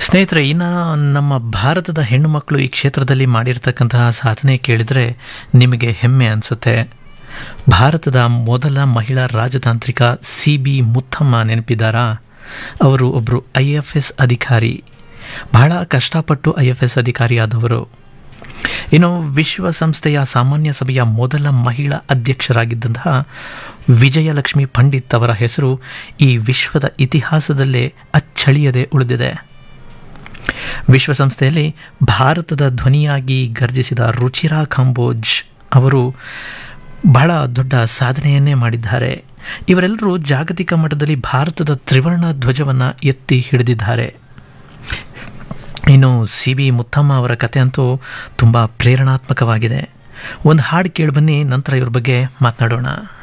ಸ್ನೇಹಿತರೆ ಇನ್ನು ನಮ್ಮ ಭಾರತದ ಹೆಣ್ಣು ಮಕ್ಕಳು ಈ ಕ್ಷೇತ್ರದಲ್ಲಿ ಮಾಡಿರ್ತಕ್ಕಂತಹ ಸಾಧನೆ ಕೇಳಿದರೆ ನಿಮಗೆ ಹೆಮ್ಮೆ ಅನಿಸುತ್ತೆ ಭಾರತದ ಮೊದಲ ಮಹಿಳಾ ರಾಜತಾಂತ್ರಿಕ ಸಿ ಬಿ ಮುತ್ತಮ್ಮ ನೆನಪಿದ್ದಾರಾ ಅವರು ಒಬ್ಬರು ಐ ಎಫ್ ಎಸ್ ಅಧಿಕಾರಿ ಬಹಳ ಕಷ್ಟಪಟ್ಟು ಐ ಎಫ್ ಎಸ್ ಅಧಿಕಾರಿ ಆದವರು ಇನ್ನು ವಿಶ್ವಸಂಸ್ಥೆಯ ಸಾಮಾನ್ಯ ಸಭೆಯ ಮೊದಲ ಮಹಿಳಾ ಅಧ್ಯಕ್ಷರಾಗಿದ್ದಂತಹ ವಿಜಯಲಕ್ಷ್ಮಿ ಪಂಡಿತ್ ಅವರ ಹೆಸರು ಈ ವಿಶ್ವದ ಇತಿಹಾಸದಲ್ಲೇ ಅಚ್ಚಳಿಯದೆ ಉಳಿದಿದೆ ವಿಶ್ವಸಂಸ್ಥೆಯಲ್ಲಿ ಭಾರತದ ಧ್ವನಿಯಾಗಿ ಗರ್ಜಿಸಿದ ರುಚಿರಾ ಕಾಂಬೋಜ್ ಅವರು ಬಹಳ ದೊಡ್ಡ ಸಾಧನೆಯನ್ನೇ ಮಾಡಿದ್ದಾರೆ ಇವರೆಲ್ಲರೂ ಜಾಗತಿಕ ಮಟ್ಟದಲ್ಲಿ ಭಾರತದ ತ್ರಿವರ್ಣ ಧ್ವಜವನ್ನು ಎತ್ತಿ ಹಿಡಿದಿದ್ದಾರೆ ಇನ್ನು ಸಿ ಬಿ ಮುತ್ತಮ್ಮ ಅವರ ಕತೆ ಅಂತೂ ತುಂಬ ಪ್ರೇರಣಾತ್ಮಕವಾಗಿದೆ ಒಂದು ಹಾಡು ಕೇಳಿ ಬನ್ನಿ ನಂತರ ಇವ್ರ ಬಗ್ಗೆ ಮಾತನಾಡೋಣ